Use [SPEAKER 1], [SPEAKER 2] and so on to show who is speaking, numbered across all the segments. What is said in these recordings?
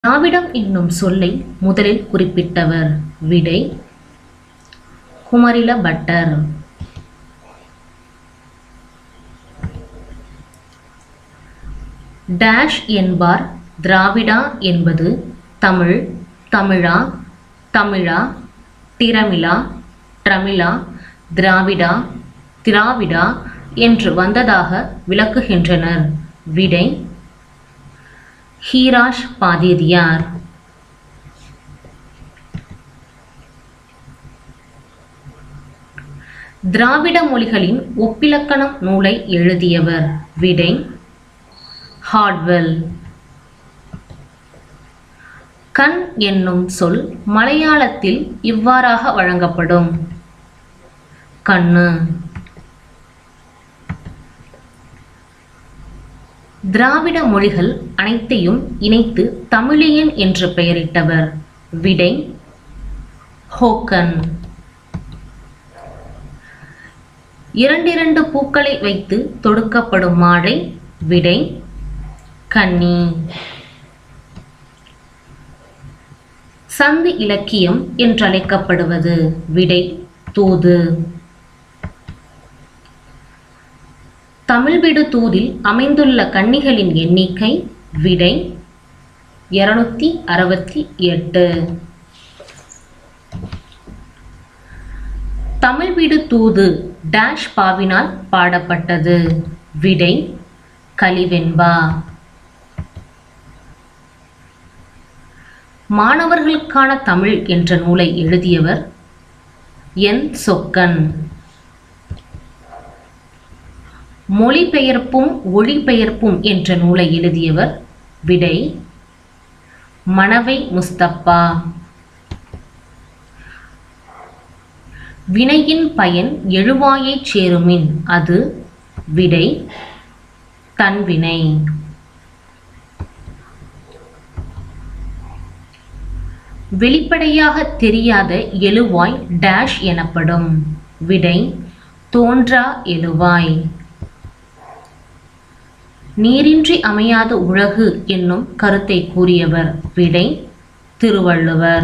[SPEAKER 1] திராவிடம் என்னும் சொல்லை முதலில் குறிப்பிட்டவர் விடை குமரில பட்டர் டேஷ் என்பார் திராவிடா என்பது தமிழ் தமிழா தமிழா திரமிழா ட்ரமிழா திராவிடா திராவிடா என்று வந்ததாக விளக்குகின்றனர் விடை ஹீராஷ் பாதிரியார் திராவிட மொழிகளின் ஒப்பிலக்கணம் நூலை எழுதியவர் விடை ஹார்ட்வெல் கண் என்னும் சொல் மலையாளத்தில் இவ்வாறாக வழங்கப்படும் கண்ணு திராவிட மொழிகள் அனைத்தையும் இணைத்து தமிழியன் என்று பெயரிட்டவர் விடை ஹோக்கன் இரண்டிரண்டு பூக்களை வைத்து தொடுக்கப்படும் மாலை விடை கன்னி சந்து இலக்கியம் என்றழைக்கப்படுவது விடை தூது தமிழ்விடு தூதில் அமைந்துள்ள கன்னிகளின் எண்ணிக்கை விடை இருநூத்தி அறுபத்தி எட்டு தமிழ்விடு தூது டேஷ் பாவினால் பாடப்பட்டது விடை கலிவெண்பா மாணவர்களுக்கான தமிழ் என்ற நூலை எழுதியவர் என் சொக்கன் மொழிபெயர்ப்பும் ஒளிபெயர்ப்பும் என்ற நூலை எழுதியவர் விடை மணவை முஸ்தப்பா வினையின் பயன் எழுவாயைச் சேருமின் அது விடை தன்வினை வெளிப்படையாக தெரியாத எழுவாய் டேஷ் எனப்படும் விடை தோன்றா எழுவாய் நீரின்றி அமையாத உலகு என்னும் கருத்தை கூறியவர் விடை திருவள்ளுவர்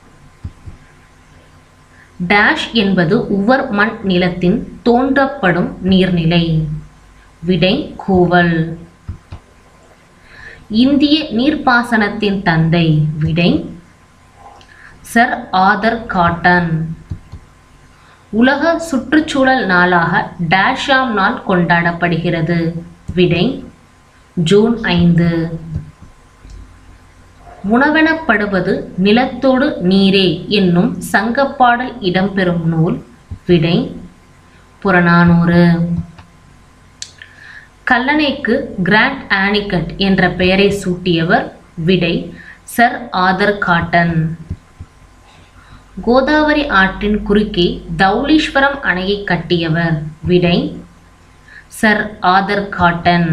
[SPEAKER 1] டேஷ் என்பது உவர் மண் நிலத்தின் தோன்றப்படும் நீர்நிலை விடை கூவல் இந்திய நீர்ப்பாசனத்தின் தந்தை விடை சர் ஆதர் காட்டன் உலக சுற்றுச்சூழல் நாளாக டேஷாம் நாள் கொண்டாடப்படுகிறது விடை ஜூன் ஐந்து உணவெனப்படுவது நிலத்தோடு நீரே என்னும் சங்கப்பாடல் இடம்பெறும் நூல் விடை புறநானூறு கல்லணைக்கு கிராண்ட் ஆனிகட் என்ற பெயரை சூட்டியவர் விடை சர் ஆதர் காட்டன் கோதாவரி ஆற்றின் குறுக்கே தௌலீஸ்வரம் அணையை கட்டியவர் விடை சர் ஆதர் காட்டன்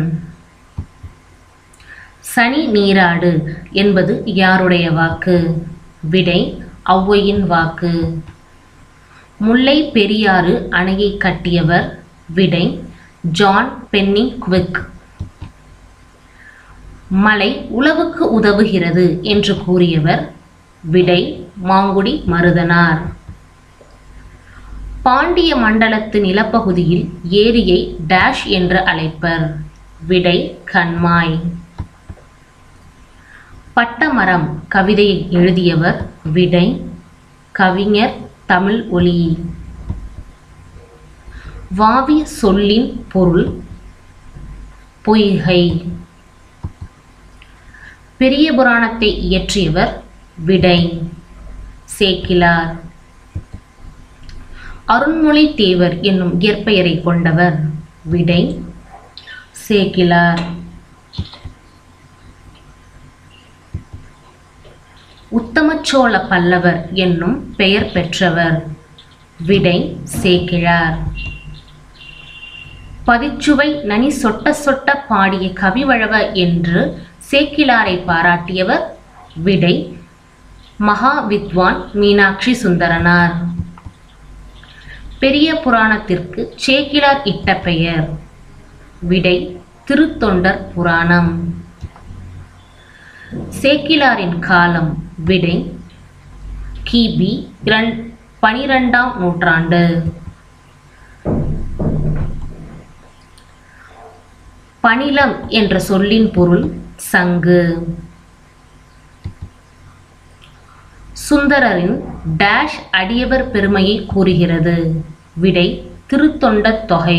[SPEAKER 1] சனி நீராடு என்பது யாருடைய வாக்கு விடை ஔவையின் வாக்கு முல்லை பெரியாறு அணையை கட்டியவர் விடை ஜான் பென்னிங் குவிக் மலை உழவுக்கு உதவுகிறது என்று கூறியவர் விடை மாங்குடி மருதனார் பாண்டிய மண்டலத்து நிலப்பகுதியில் ஏரியை டேஷ் என்று அழைப்பர் விடை கண்மாய் பட்டமரம் கவிதையை எழுதியவர் விடை கவிஞர் தமிழ் ஒளி வாவி சொல்லின் பொருள் பொய்கை பெரிய புராணத்தை இயற்றியவர் விடை சேக்கிலார் அருண்மொழி தேவர் என்னும் இயற்பெயரை கொண்டவர் விடை சேக்கிலார் உத்தமச்சோழ பல்லவர் என்னும் பெயர் பெற்றவர் விடை சேக்கிழார் பதிச்சுவை நனி சொட்ட சொட்ட பாடிய கவிவழவ என்று சேக்கிலாரை பாராட்டியவர் விடை மகா வித்வான் மீனாட்சி சுந்தரனார் பெரிய புராணத்திற்கு சேக்கிலார் இட்ட பெயர் விடை திருத்தொண்டர் புராணம் சேக்கிலாரின் காலம் விடை கிபி இரண் பனிரெண்டாம் நூற்றாண்டு பணிலம் என்ற சொல்லின் பொருள் சங்கு சுந்தரரின் டேஷ் அடியவர் பெருமையை கூறுகிறது விடை திருத்தொண்டத் தொகை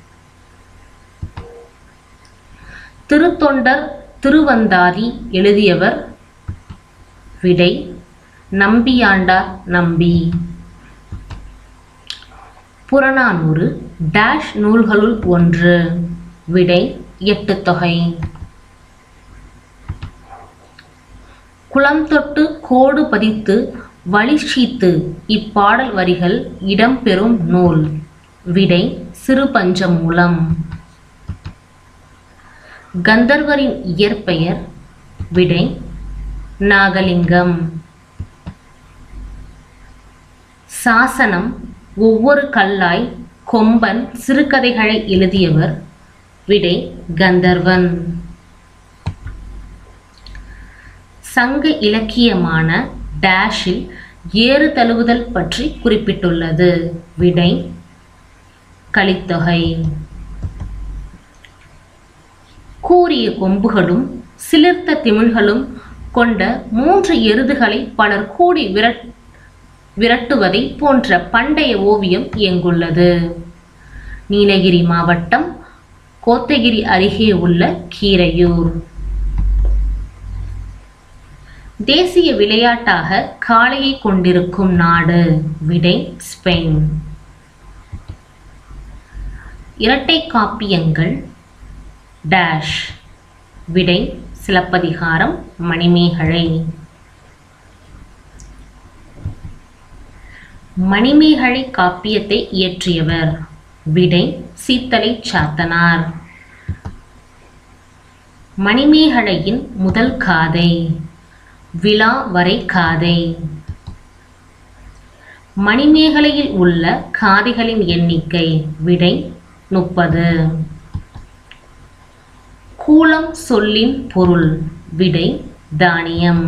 [SPEAKER 1] திருத்தொண்டர் திருவந்தாதி எழுதியவர் விடை நம்பியாண்டார் நம்பி புறநானூறு டேஷ் நூல்களுள் ஒன்று விடை எட்டு தொகை குளம் தொட்டு கோடு பதித்து வழிஷீத்து இப்பாடல் வரிகள் இடம்பெறும் நூல் விடை சிறுபஞ்சமூலம் கந்தர்வரின் இயற்பெயர் விடை நாகலிங்கம் சாசனம் ஒவ்வொரு கல்லாய் கொம்பன் சிறுகதைகளை எழுதியவர் விடை கந்தர்வன் சங்க இலக்கியமான டேஷில் ஏறு தழுவுதல் பற்றி குறிப்பிட்டுள்ளது விடை கலித்தொகை கூரிய கொம்புகளும் சிலிர்த்த திமிழ்களும் கொண்ட மூன்று எருதுகளை பலர் கூடி விரட் விரட்டுவதை போன்ற பண்டைய ஓவியம் இயங்குள்ளது நீலகிரி மாவட்டம் கோத்தகிரி அருகே உள்ள கீரையூர் தேசிய விளையாட்டாக காளையை கொண்டிருக்கும் நாடு விடை ஸ்பெயின் இரட்டை காப்பியங்கள் டேஷ் விடை சிலப்பதிகாரம் மணிமேகலை மணிமேகலை காப்பியத்தை இயற்றியவர் விடை சீத்தலை சாத்தனார் மணிமேகலையின் முதல் காதை விழா வரை காதை மணிமேகலையில் உள்ள காதைகளின் எண்ணிக்கை விடை முப்பது கூலம் சொல்லின் பொருள் விடை தானியம்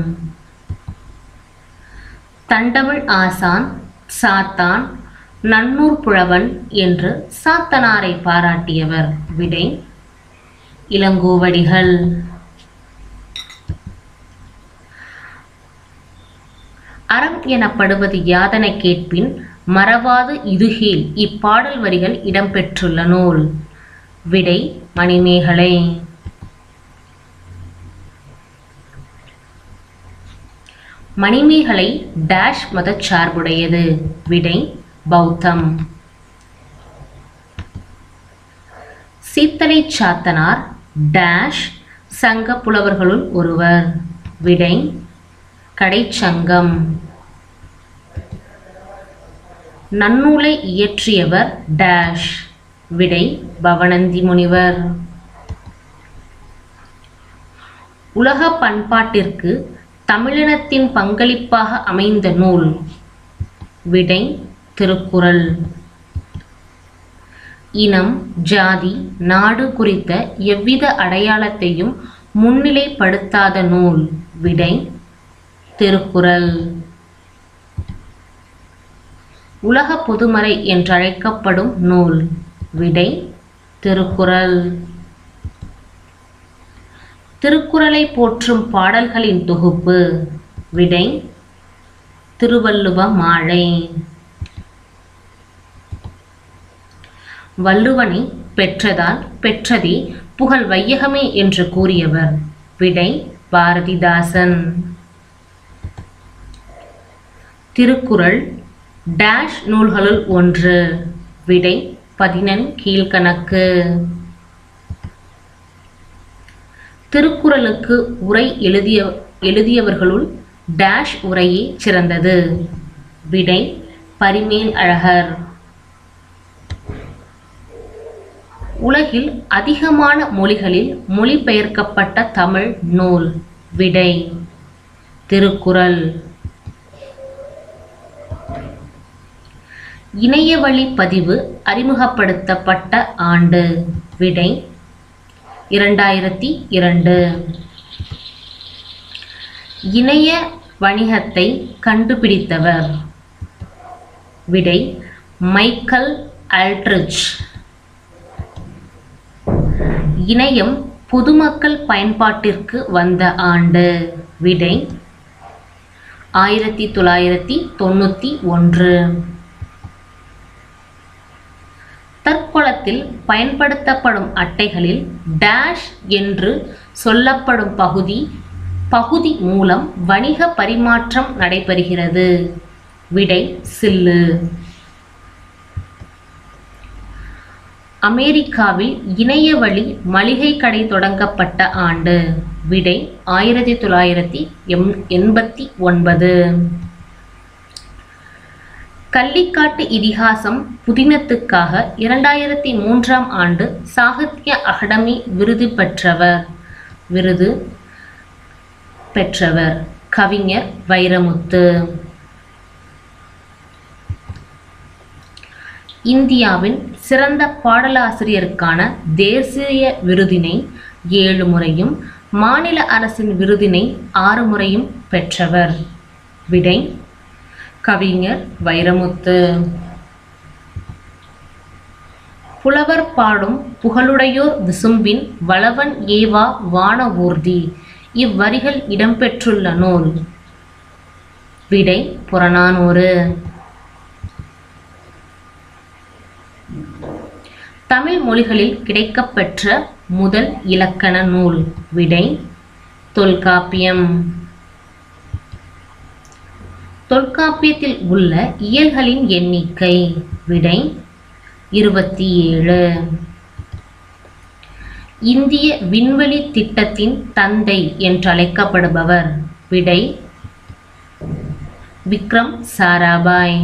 [SPEAKER 1] தண்டமிழ் ஆசான் சாத்தான் நன்னூர் புலவன் என்று சாத்தனாரை பாராட்டியவர் விடை இளங்கோவடிகள் அறம் எனப்படுவது யாதன கேட்பின் மறவாது இதுகீழ் இப்பாடல் வரிகள் இடம்பெற்றுள்ள நூல் விடை மணிமேகலை மணிமேகலை டேஷ் மதச்சார்புடையது விடை பௌத்தம் சீத்தலை சாத்தனார் டேஷ் சங்க புலவர்களுள் ஒருவர் விடை கடைச்சங்கம் நன்னூலை இயற்றியவர் டேஷ் விடை பவனந்தி முனிவர் உலக பண்பாட்டிற்கு தமிழினத்தின் பங்களிப்பாக அமைந்த நூல் விடை திருக்குறள் இனம் ஜாதி நாடு குறித்த எவ்வித அடையாளத்தையும் முன்னிலைப்படுத்தாத நூல் விடை திருக்குறள் உலக பொதுமறை என்றழைக்கப்படும் நூல் விடை திருக்குறள் திருக்குறளை போற்றும் பாடல்களின் தொகுப்பு விடை திருவள்ளுவ மாலை வள்ளுவனை பெற்றதால் பெற்றதே புகழ் வையகமே என்று கூறியவர் விடை பாரதிதாசன் திருக்குறள் டேஷ் நூல்களுள் ஒன்று விடை பதினெண் கீழ்கணக்கு திருக்குறளுக்கு உரை எழுதிய எழுதியவர்களுள் டேஷ் உரையே சிறந்தது விடை பரிமேல் அழகர் உலகில் அதிகமான மொழிகளில் மொழிபெயர்க்கப்பட்ட தமிழ் நூல் விடை திருக்குறள் இணைய வழி பதிவு அறிமுகப்படுத்தப்பட்ட ஆண்டு விடை இரண்டாயிரத்தி இரண்டு இணைய வணிகத்தை கண்டுபிடித்தவர் விடை மைக்கேல் ஆல்ட்ரிச் இணையம் பொதுமக்கள் பயன்பாட்டிற்கு வந்த ஆண்டு விடை ஆயிரத்தி தொள்ளாயிரத்தி தொண்ணூற்றி ஒன்று தற்கொளத்தில் பயன்படுத்தப்படும் அட்டைகளில் டேஷ் என்று சொல்லப்படும் பகுதி பகுதி மூலம் வணிக பரிமாற்றம் நடைபெறுகிறது விடை சில்லு அமெரிக்காவில் இணைய வழி மளிகை கடை தொடங்கப்பட்ட ஆண்டு விடை ஆயிரத்தி தொள்ளாயிரத்தி எம் எண்பத்தி ஒன்பது கள்ளிக்காட்டு இதிகாசம் புதினத்துக்காக இரண்டாயிரத்தி மூன்றாம் ஆண்டு சாகித்ய அகாடமி விருது பெற்றவர் விருது பெற்றவர் கவிஞர் வைரமுத்து இந்தியாவின் சிறந்த பாடலாசிரியருக்கான தேசிய விருதினை ஏழு முறையும் மாநில அரசின் விருதினை ஆறு முறையும் பெற்றவர் விடை கவிஞர் வைரமுத்து புலவர் பாடும் புகழுடையோர் விசும்பின் வளவன் ஏவா வான ஊர்தி இவ்வரிகள் இடம்பெற்றுள்ள நூல் விடை புறநானூறு தமிழ் மொழிகளில் கிடைக்கப்பெற்ற முதல் இலக்கண நூல் விடை தொல்காப்பியம் தொல்காப்பியத்தில் உள்ள இயல்களின் எண்ணிக்கை விடை இருபத்தி ஏழு இந்திய விண்வெளி திட்டத்தின் தந்தை என்றழைக்கப்படுபவர் விடை விக்ரம் சாராபாய்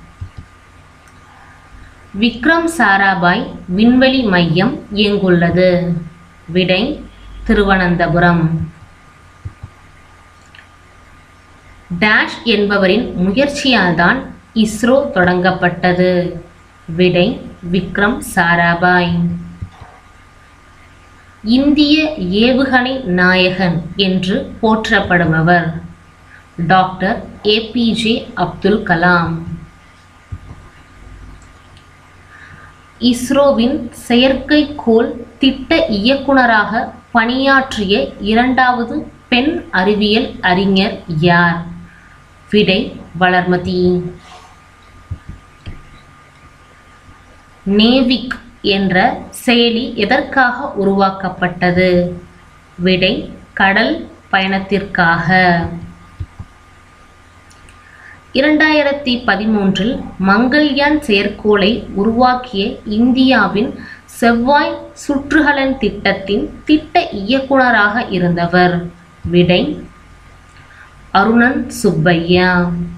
[SPEAKER 1] விக்ரம் சாராபாய் விண்வெளி மையம் எங்குள்ளது விடை திருவனந்தபுரம் டேஷ் என்பவரின் முயற்சியால்தான் இஸ்ரோ தொடங்கப்பட்டது விடை விக்ரம் சாராபாய் இந்திய ஏவுகணை நாயகன் என்று போற்றப்படுபவர் டாக்டர் ஏபிஜே அப்துல் கலாம் இஸ்ரோவின் செயற்கைக்கோள் திட்ட இயக்குனராக பணியாற்றிய இரண்டாவது பெண் அறிவியல் அறிஞர் யார் விடை வளர்மதி நேவிக் என்ற செயலி எதற்காக உருவாக்கப்பட்டது விடை கடல் பயணத்திற்காக இரண்டாயிரத்தி பதிமூன்றில் மங்கள்யான் செயற்கைக்கோளை உருவாக்கிய இந்தியாவின் செவ்வாய் சுற்றுகலன் திட்டத்தின் திட்ட இயக்குனராக இருந்தவர் விடை அருணன் சுப்பையா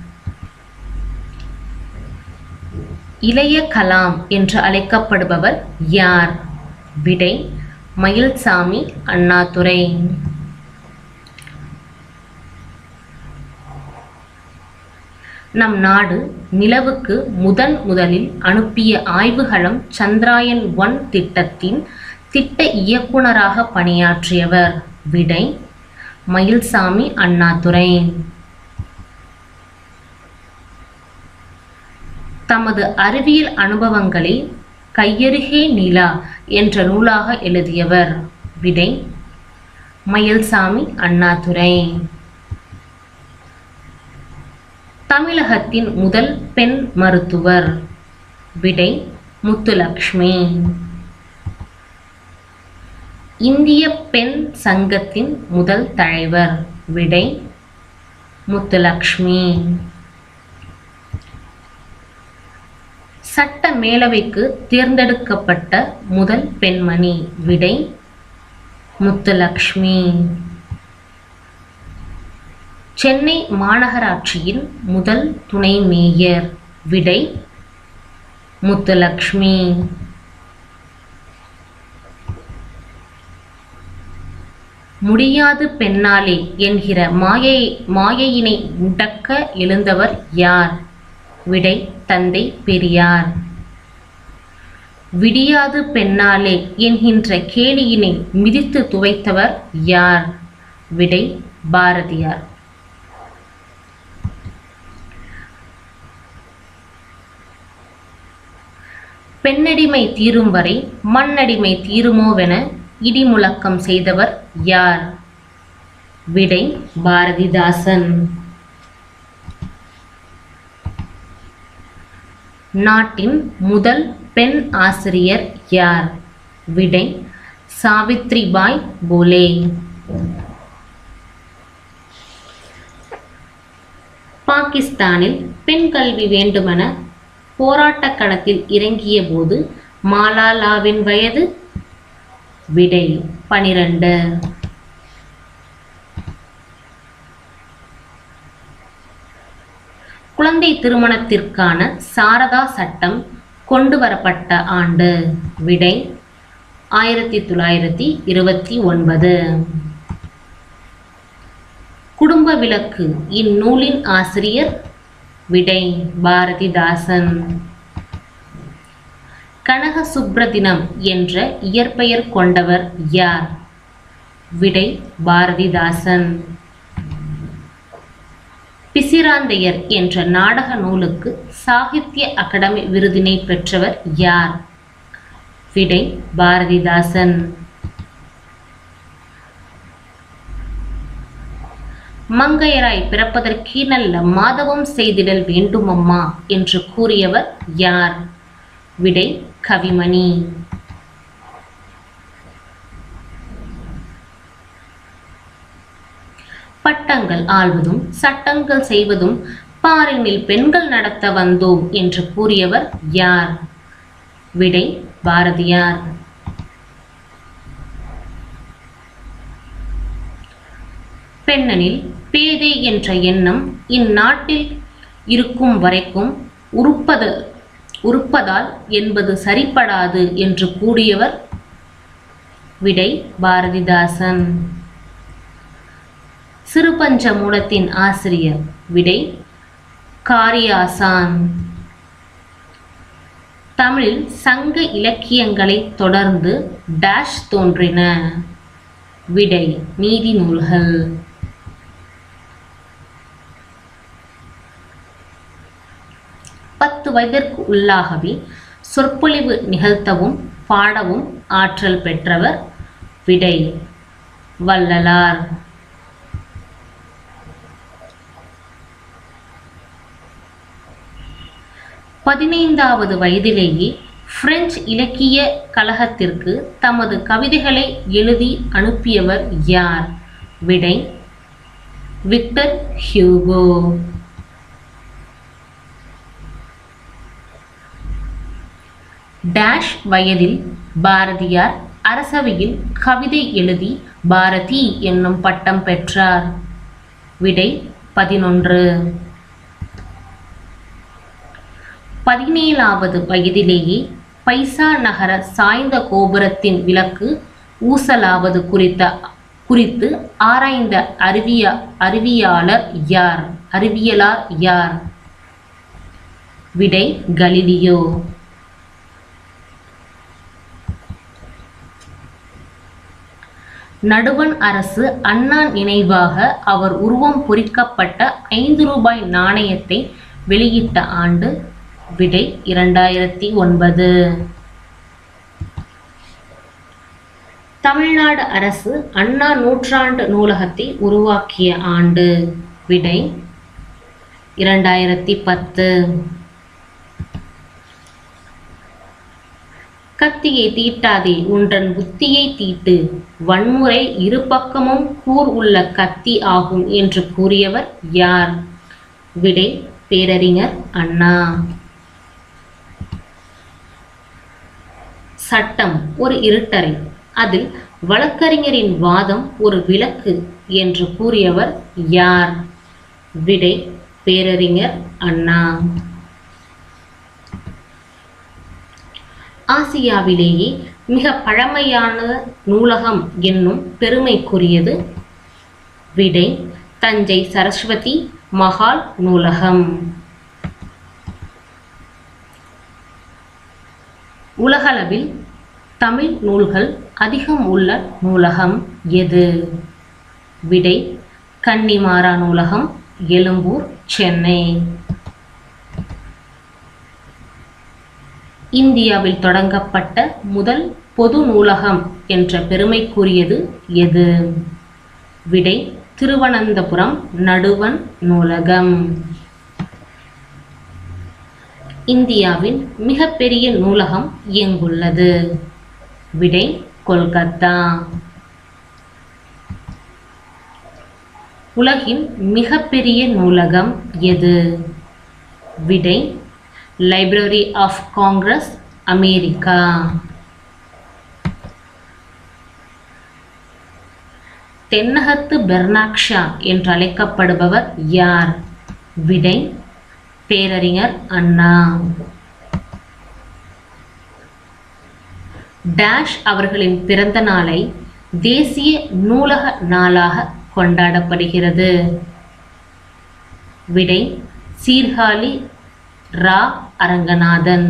[SPEAKER 1] இளைய கலாம் என்று அழைக்கப்படுபவர் யார் விடை மயில்சாமி அண்ணாதுரை நம் நாடு நிலவுக்கு முதன் முதலில் அனுப்பிய ஆய்வுகளம் சந்திராயன் ஒன் திட்டத்தின் திட்ட இயக்குனராக பணியாற்றியவர் விடை மயில்சாமி அண்ணாதுரை தமது அறிவியல் அனுபவங்களை கையருகே நிலா என்ற நூலாக எழுதியவர் விடை மயில்சாமி அண்ணாதுரை தமிழகத்தின் முதல் பெண் மருத்துவர் விடை முத்துலக்ஷ்மி இந்திய பெண் சங்கத்தின் முதல் தலைவர் விடை முத்துலக்ஷ்மி சட்ட மேலவைக்கு தேர்ந்தெடுக்கப்பட்ட முதல் பெண்மணி விடை முத்துலக்ஷ்மி சென்னை மாநகராட்சியின் முதல் துணை மேயர் விடை முத்துலக்ஷ்மி முடியாது பெண்ணாலே என்கிற மாயை மாயையினை முடக்க எழுந்தவர் யார் விடை தந்தை பெரியார் விடியாது பெண்ணாலே என்கின்ற கேலியினை மிதித்து துவைத்தவர் யார் விடை பாரதியார் பெண்ணடிமை தீரும் வரை மண்ணடிமை தீருமோவென இடிமுழக்கம் செய்தவர் யார் விடை பாரதிதாசன் நாட்டின் முதல் பெண் ஆசிரியர் யார் விடை சாவித்ரிபாய் போலே பாகிஸ்தானில் பெண் கல்வி வேண்டுமென போராட்டக் களத்தில் இறங்கிய போது மாலாலாவின் வயது விடை பனிரெண்டு குழந்தை திருமணத்திற்கான சாரதா சட்டம் கொண்டு வரப்பட்ட ஆண்டு விடை ஆயிரத்தி தொள்ளாயிரத்தி இருபத்தி ஒன்பது குடும்ப விளக்கு இந்நூலின் ஆசிரியர் விடை பாரதிதாசன் கனக சுப்ரதினம் என்ற இயற்பெயர் கொண்டவர் யார் விடை பாரதிதாசன் பிசிராந்தையர் என்ற நாடக நூலுக்கு சாகித்ய அகாடமி விருதினை பெற்றவர் யார் விடை பாரதிதாசன் மங்கையராய் பிறப்பதற்கே நல்ல மாதவம் செய்திடல் வேண்டுமம்மா என்று கூறியவர் யார் விடை கவிமணி பட்டங்கள் ஆள்வதும் சட்டங்கள் செய்வதும் பாரினில் பெண்கள் நடத்த வந்தோம் என்று கூறியவர் யார் விடை பாரதியார் பெண்ணனில் பேதை என்ற எண்ணம் இந்நாட்டில் இருக்கும் வரைக்கும் உருப்பத உருப்பதால் என்பது சரிப்படாது என்று கூறியவர் விடை பாரதிதாசன் சிறுபஞ்ச மூலத்தின் ஆசிரியர் விடை காரியாசான் தமிழில் சங்க இலக்கியங்களை தொடர்ந்து டேஷ் தோன்றின விடை நீதி நூல்கள் பத்து வயதிற்கு உள்ளாகவே சொற்பொழிவு நிகழ்த்தவும் பாடவும் ஆற்றல் பெற்றவர் விடை வள்ளலார் பதினைந்தாவது வயதிலேயே பிரெஞ்சு இலக்கிய கழகத்திற்கு தமது கவிதைகளை எழுதி அனுப்பியவர் யார் விடை விக்டர் ஹியூகோ டேஷ் வயதில் பாரதியார் அரசவையில் கவிதை எழுதி பாரதி என்னும் பட்டம் பெற்றார் விடை பதினொன்று பதினேழாவது வயதிலேயே பைசா நகர சாய்ந்த கோபுரத்தின் விளக்கு ஊசலாவது குறித்த குறித்து ஆராய்ந்த அறிவிய அறிவியாளர் யார் அறிவியலார் யார் விடை கலிலியோ நடுவண் அரசு அண்ணா நினைவாக அவர் உருவம் பொறிக்கப்பட்ட ஐந்து ரூபாய் நாணயத்தை வெளியிட்ட ஆண்டு விடை இரண்டாயிரத்தி ஒன்பது தமிழ்நாடு அரசு அண்ணா நூற்றாண்டு நூலகத்தை உருவாக்கிய ஆண்டு விடை இரண்டாயிரத்தி பத்து கத்தியை தீட்டாதே உன்றன் புத்தியை தீட்டு வன்முறை இரு பக்கமும் கூர் உள்ள கத்தி ஆகும் என்று கூறியவர் யார் விடை பேரறிஞர் அண்ணா சட்டம் ஒரு இருட்டறை அதில் வழக்கறிஞரின் வாதம் ஒரு விளக்கு என்று கூறியவர் யார் விடை பேரறிஞர் அண்ணா ஆசியாவிலேயே மிக பழமையான நூலகம் என்னும் பெருமைக்குரியது விடை தஞ்சை சரஸ்வதி மகால் நூலகம் உலகளவில் தமிழ் நூல்கள் அதிகம் உள்ள நூலகம் எது விடை கன்னிமாரா நூலகம் எழும்பூர் சென்னை இந்தியாவில் தொடங்கப்பட்ட முதல் பொது நூலகம் என்ற பெருமைக்குரியது எது விடை திருவனந்தபுரம் நடுவன் நூலகம் இந்தியாவின் மிகப்பெரிய நூலகம் எங்குள்ளது விடை கொல்கத்தா உலகின் மிகப்பெரிய நூலகம் எது விடை லைப்ரரி ஆஃப் காங்கிரஸ் அமெரிக்கா தென்னகத்து பெர்னாக்ஷா என்று அழைக்கப்படுபவர் யார் விடை பேரறிஞர் அண்ணா டேஷ் அவர்களின் பிறந்த நாளை தேசிய நூலக நாளாக கொண்டாடப்படுகிறது விடை சீர்காழி ரா அரங்கநாதன்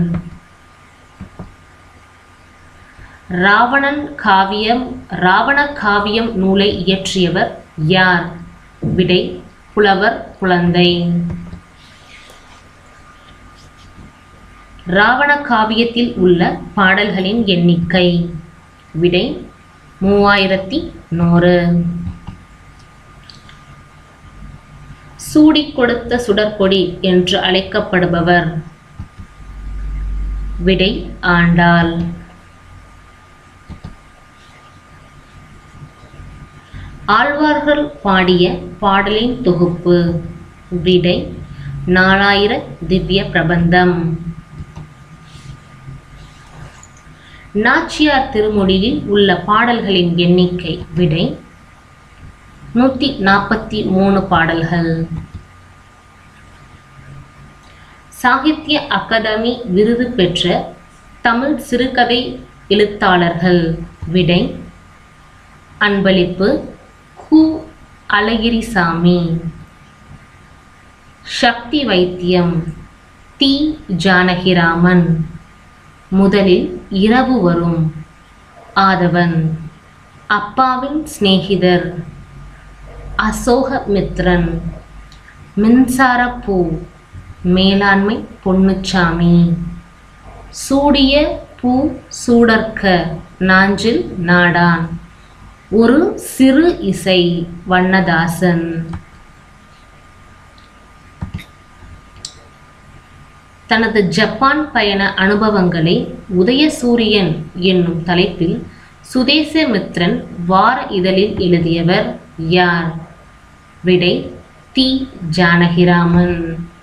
[SPEAKER 1] ராவணன் காவியம் ராவண காவியம் நூலை இயற்றியவர் யார் விடை புலவர் குழந்தை ராவண காவியத்தில் உள்ள பாடல்களின் எண்ணிக்கை விடை மூவாயிரத்தி நூறு சூடிக் கொடுத்த சுடற்கொடி என்று அழைக்கப்படுபவர் விடை ஆண்டாள் ஆழ்வார்கள் பாடிய பாடலின் தொகுப்பு விடை நாலாயிர திவ்ய பிரபந்தம் நாச்சியார் திருமொழியில் உள்ள பாடல்களின் எண்ணிக்கை விடை நூற்றி நாற்பத்தி மூணு பாடல்கள் சாகித்ய அகாதமி விருது பெற்ற தமிழ் சிறுகதை எழுத்தாளர்கள் விடை அன்பளிப்பு கு அழகிரிசாமி சக்தி வைத்தியம் தி ஜானகிராமன் முதலில் இரவு வரும் ஆதவன் அப்பாவின் சிநேகிதர் அசோகமித்ரன் மின்சாரப்பூ மேலாண்மை பொன்னுச்சாமி சூடிய பூ சூடர்க்க நாஞ்சில் நாடான் ஒரு சிறு இசை வண்ணதாசன் தனது ஜப்பான் பயண அனுபவங்களை உதயசூரியன் என்னும் தலைப்பில் சுதேசமித்ரன் வார இதழில் எழுதியவர் யார் விடை தி ஜானகிராமன்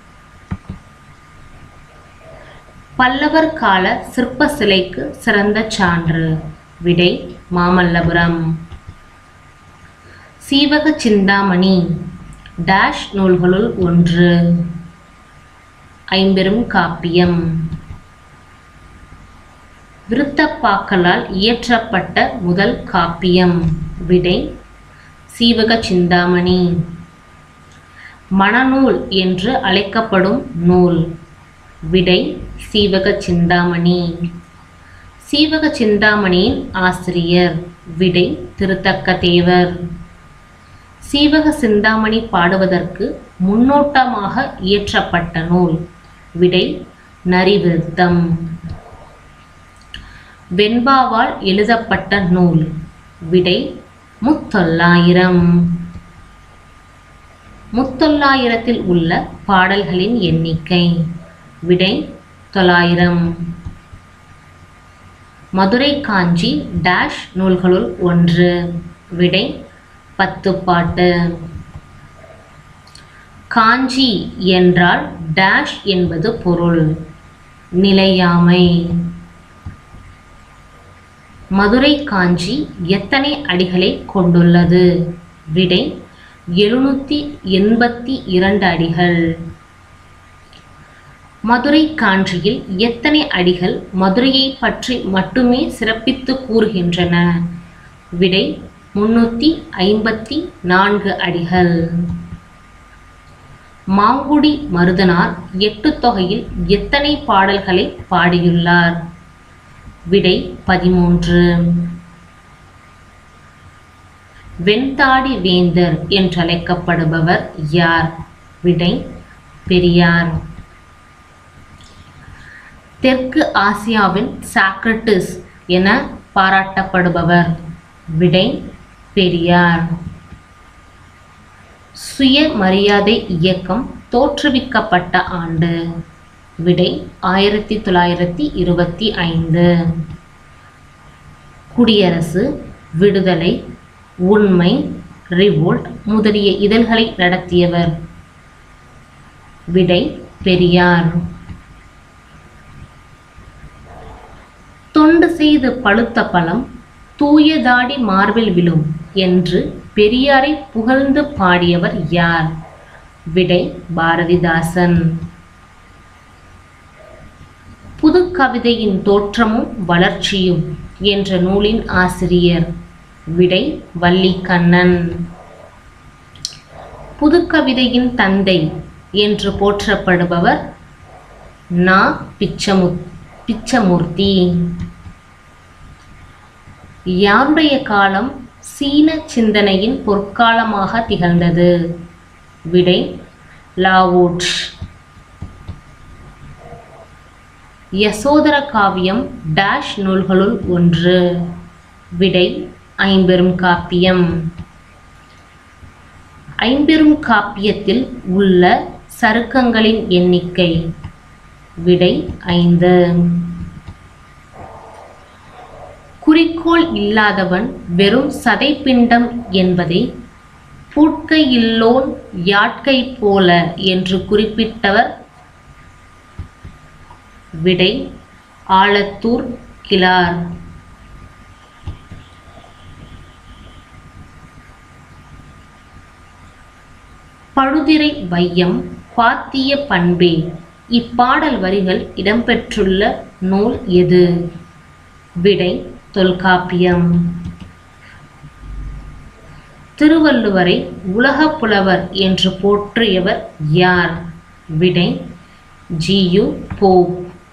[SPEAKER 1] பல்லவர் கால சிற்ப சிலைக்கு சிறந்த சான்று விடை மாமல்லபுரம் சீவக சிந்தாமணி டேஷ் நூல்களுள் ஒன்று ஐம்பெரும் காப்பியம் விருத்தப்பாக்களால் இயற்றப்பட்ட முதல் காப்பியம் விடை சீவக சிந்தாமணி மணநூல் என்று அழைக்கப்படும் நூல் விடை சீவக சிந்தாமணி சீவக சிந்தாமணியின் ஆசிரியர் விடை திருத்தக்க தேவர் சீவக சிந்தாமணி பாடுவதற்கு முன்னோட்டமாக இயற்றப்பட்ட நூல் விடை நரிவிருத்தம் வெண்பாவால் எழுதப்பட்ட நூல் விடை முத்தொள்ளாயிரம் முத்தொள்ளாயிரத்தில் உள்ள பாடல்களின் எண்ணிக்கை விடை தொள்ளாயிரம் மதுரை காஞ்சி டேஷ் நூல்களுள் ஒன்று விடை பத்து பாட்டு காஞ்சி என்றால் டேஷ் என்பது பொருள் நிலையாமை மதுரை காஞ்சி எத்தனை அடிகளை கொண்டுள்ளது விடை எழுநூற்றி எண்பத்தி இரண்டு அடிகள் மதுரை காஞ்சியில் எத்தனை அடிகள் மதுரையை பற்றி மட்டுமே சிறப்பித்து கூறுகின்றன விடை முன்னூற்றி ஐம்பத்தி நான்கு அடிகள் மாங்குடி மருதனார் எட்டு தொகையில் எத்தனை பாடல்களை பாடியுள்ளார் விடை பதிமூன்று வெண்தாடி வேந்தர் என்றழைக்கப்படுபவர் யார் விடை பெரியார் தெற்கு ஆசியாவின் சாக்ரட்டிஸ் என பாராட்டப்படுபவர் விடை பெரியார் சுயமரியாதை இயக்கம் தோற்றுவிக்கப்பட்ட ஆண்டு விடை ஆயிரத்தி தொள்ளாயிரத்தி இருபத்தி ஐந்து குடியரசு விடுதலை உண்மை ரிவோல்ட் முதலிய இதழ்களை நடத்தியவர் விடை பெரியார் தொண்டு செய்து பழுத்த பழம் தூயதாடி மார்பில் விழும் என்று பெரியாரை புகழ்ந்து பாடியவர் யார் விடை பாரதிதாசன் புது கவிதையின் தோற்றமும் வளர்ச்சியும் என்ற நூலின் ஆசிரியர் விடை வள்ளிக்கண்ணன் புதுக்கவிதையின் தந்தை என்று போற்றப்படுபவர் நா பிச்சமு பிச்சமூர்த்தி யாருடைய காலம் சீன சிந்தனையின் பொற்காலமாக திகழ்ந்தது விடை லாவோட்ஸ் யசோதர காவியம் டேஷ் நூல்களுள் ஒன்று விடை ஐம்பெரும் காப்பியம் ஐம்பெரும் காப்பியத்தில் உள்ள சருக்கங்களின் எண்ணிக்கை விடை ஐந்து குறிக்கோள் இல்லாதவன் வெறும் சதைப்பிண்டம் என்பதை பூட்கையில்லோன் யாட்கை போல என்று குறிப்பிட்டவர் விடை ஆலத்தூர் கிளார் பழுதிரை வையம் பாத்திய பண்பே இப்பாடல் வரிகள் இடம்பெற்றுள்ள நூல் எது விடை தொல்காப்பியம் திருவள்ளுவரை உலகப் புலவர் என்று போற்றியவர் யார் விடை ஜியு போப்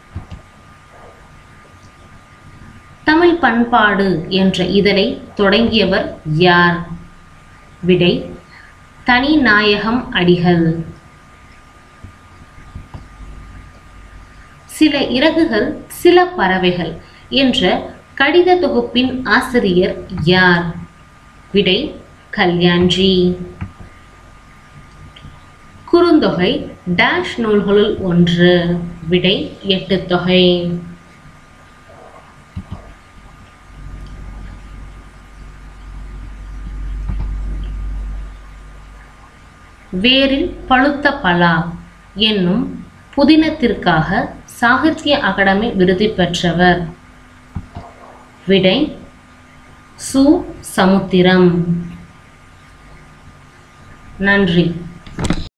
[SPEAKER 1] தமிழ் பண்பாடு என்ற இதழை தொடங்கியவர் யார் விடை தனிநாயகம் அடிகள் சில இறகுகள் சில பறவைகள் என்ற கடித தொகுப்பின் ஆசிரியர் யார் விடை கல்யாண்ஜி குறுந்தொகை டேஷ் நூல்களுள் ஒன்று விடை எட்டு தொகை வேரில் பழுத்த பலா என்னும் புதினத்திற்காக சாகித்ய அகாடமி விருது பெற்றவர் விடை சு சமுத்திரம் நன்றி